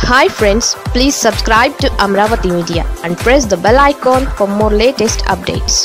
hi friends please subscribe to Amaravati media and press the bell icon for more latest updates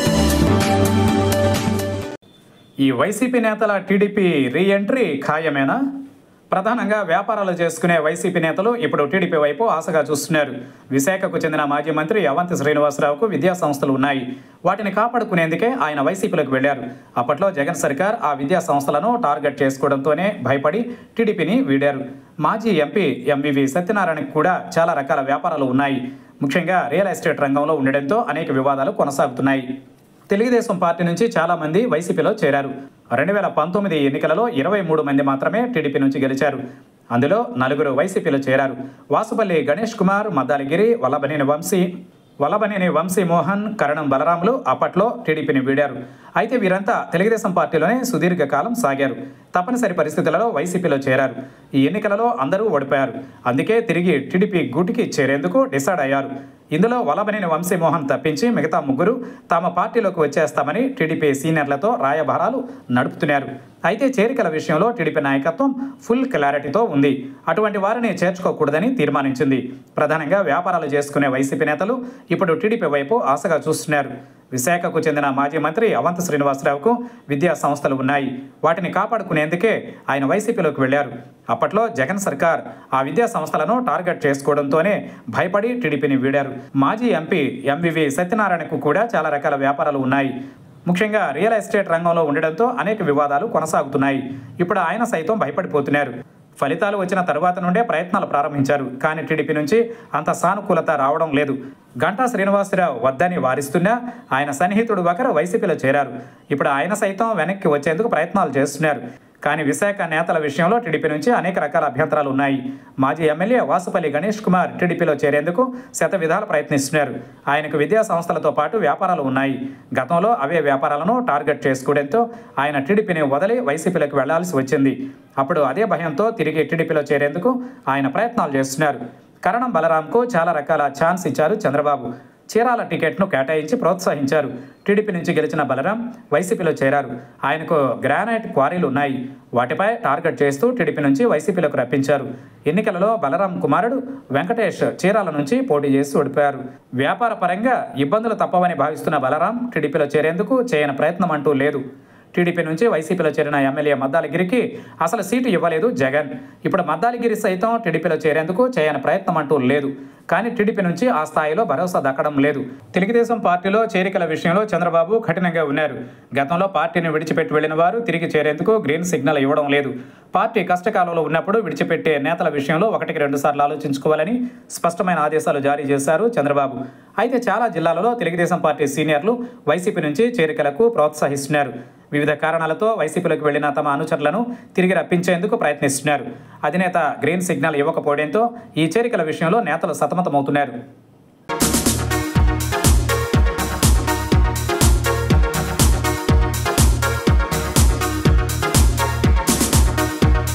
ఈ YCP నేతల TDP re entry ఖాయమేనా ప్రధానంగా వ్యాపారాలు చేసుకునే YCP నేతలు ఇప్పుడు టీడీపీ వైపు ఆశగా చూస్తున్నారు విశాఖకు చెందిన మాజీ మంత్రి అవంతి శ్రీనివాసరావుకు విద్యా సంస్థలు ఉన్నాయి వాటిని కాపాడుకునేందుకే ఆయన వైసీపీలోకి వెళ్లారు అప్పట్లో జగన్ సర్కార్ ఆ విద్యా సంస్థలను టార్గెట్ చేసుకోవడంతోనే భయపడి టీడీపీని వీడారు మాజీ ఎంపీ ఎంవివి సత్యనారాయణకు కూడా చాలా రకాల వ్యాపారాలు ఉన్నాయి ముఖ్యంగా రియల్ ఎస్టేట్ రంగంలో ఉండడంతో అనేక వివాదాలు కొనసాగుతున్నాయి తెలుగుదేశం పార్టీ నుంచి చాలా మంది వైసీపీలో చేరారు రెండు వేల పంతొమ్మిది ఎన్నికలలో ఇరవై మూడు మంది మాత్రమే టీడీపీ నుంచి గెలిచారు అందులో నలుగురు వైసీపీలో చేరారు వాసుపల్లి గణేష్ కుమార్ మద్దాలగిరి వల్లభనేని వంశీ వల్లభనేని వంశీ మోహన్ కరణం బలరాములు అప్పట్లో టీడీపీని వీడారు అయితే వీరంతా తెలుగుదేశం పార్టీలోనే సుదీర్ఘకాలం సాగారు తప్పనిసరి పరిస్థితులలో వైసీపీలో చేరారు ఈ ఎన్నికలలో అందరూ ఓడిపోయారు అందుకే తిరిగి టీడీపీ గూటికి చేరేందుకు డిసైడ్ అయ్యారు ఇందులో వల్లభనేని వంశీమోహన్ తప్పించి మిగతా ముగ్గురు తమ పార్టీలోకి వచ్చేస్తామని టీడీపీ సీనియర్లతో రాయబారాలు నడుపుతున్నారు అయితే చేరికల విషయంలో టీడీపీ నాయకత్వం ఫుల్ క్లారిటీతో ఉంది అటువంటి వారిని చేర్చుకోకూడదని తీర్మానించింది ప్రధానంగా వ్యాపారాలు చేసుకునే వైసీపీ నేతలు ఇప్పుడు టీడీపీ వైపు ఆశగా చూస్తున్నారు విశాఖకు చెందిన మాజీ మంత్రి అవంత శ్రీనివాసరావుకు విద్యా సంస్థలు ఉన్నాయి వాటిని కాపాడుకునేందుకే ఆయన వైసీపీలోకి వెళ్లారు అప్పట్లో జగన్ సర్కార్ ఆ విద్యా సంస్థలను టార్గెట్ చేసుకోవడంతోనే భయపడి టీడీపీని వీడారు మాజీ ఎంపీ ఎంవివి సత్యనారాయణకు కూడా చాలా రకాల వ్యాపారాలు ఉన్నాయి ముఖ్యంగా రియల్ ఎస్టేట్ రంగంలో ఉండడంతో అనేక వివాదాలు కొనసాగుతున్నాయి ఇప్పుడు ఆయన సైతం భయపడిపోతున్నారు ఫలితాలు వచ్చిన తర్వాత నుండే ప్రయత్నాలు ప్రారంభించారు కానీ టీడీపీ నుంచి అంత సానుకూలత రావడం లేదు గంటా శ్రీనివాసరావు వద్దని వారిస్తున్నా ఆయన సన్నిహితుడు ఒకరు వైసీపీలో చేరారు ఇప్పుడు ఆయన సైతం వెనక్కి వచ్చేందుకు ప్రయత్నాలు చేస్తున్నారు కానీ విశాఖ నేతల విషయంలో టీడీపీ నుంచి అనేక రకాల అభ్యంతరాలు ఉన్నాయి మాజీ ఎమ్మెల్యే వాసుపల్లి గణేష్ కుమార్ టీడీపీలో చేరేందుకు శత విధాలు ప్రయత్నిస్తున్నారు ఆయనకు విద్యా సంస్థలతో పాటు వ్యాపారాలు ఉన్నాయి గతంలో అవే వ్యాపారాలను టార్గెట్ చేసుకోవడంతో ఆయన టీడీపీని వదిలి వైసీపీలోకి వెళ్లాల్సి వచ్చింది అప్పుడు అదే భయంతో తిరిగి టీడీపీలో చేరేందుకు ఆయన ప్రయత్నాలు చేస్తున్నారు కరణం బలరాంకు చాలా రకాల ఛాన్స్ ఇచ్చారు చంద్రబాబు చీరాల టికెట్ను కేటాయించి ప్రోత్సహించారు టీడీపీ నుంచి గెలిచిన బలరాం వైసీపీలో చేరారు ఆయనకు గ్రానైట్ క్వారీలు ఉన్నాయి వాటిపై టార్గెట్ చేస్తూ టీడీపీ నుంచి వైసీపీలోకి రప్పించారు ఎన్నికలలో బలరాం కుమారుడు వెంకటేష్ చీరాల నుంచి పోటీ చేసి ఓడిపోయారు వ్యాపార పరంగా ఇబ్బందులు తప్పవని భావిస్తున్న బలరాం టీడీపీలో చేరేందుకు చేయని ప్రయత్నం అంటూ లేదు టీడీపీ నుంచి వైసీపీలో చేరిన ఎమ్మెల్యే మద్దాలగిరికి అసలు సీటు ఇవ్వలేదు జగన్ ఇప్పుడు మద్దాలగిరి సైతం టీడీపీలో చేరేందుకు చేయని ప్రయత్నం అంటూ లేదు కానీ టీడీపీ నుంచి ఆ స్థాయిలో భరోసా దక్కడం లేదు తెలుగుదేశం పార్టీలో చేరికల విషయంలో చంద్రబాబు కఠినంగా ఉన్నారు గతంలో పార్టీని విడిచిపెట్టి వెళ్లిన వారు తిరిగి చేరేందుకు గ్రీన్ సిగ్నల్ ఇవ్వడం లేదు పార్టీ కష్టకాలంలో ఉన్నప్పుడు విడిచిపెట్టే నేతల విషయంలో ఒకటికి రెండు సార్లు ఆలోచించుకోవాలని స్పష్టమైన ఆదేశాలు జారీ చేశారు చంద్రబాబు అయితే చాలా జిల్లాలలో తెలుగుదేశం పార్టీ సీనియర్లు వైసీపీ నుంచి చేరికలకు ప్రోత్సహిస్తున్నారు వివిధ కారణాలతో వైసీపీలోకి వెళ్లిన తమ అనుచరులను తిరిగి రప్పించేందుకు ప్రయత్నిస్తున్నారు అధినేత గ్రీన్ సిగ్నల్ ఇవ్వకపోవడంతో ఈ చేరికల విషయంలో నేతలు సతమతమవుతున్నారు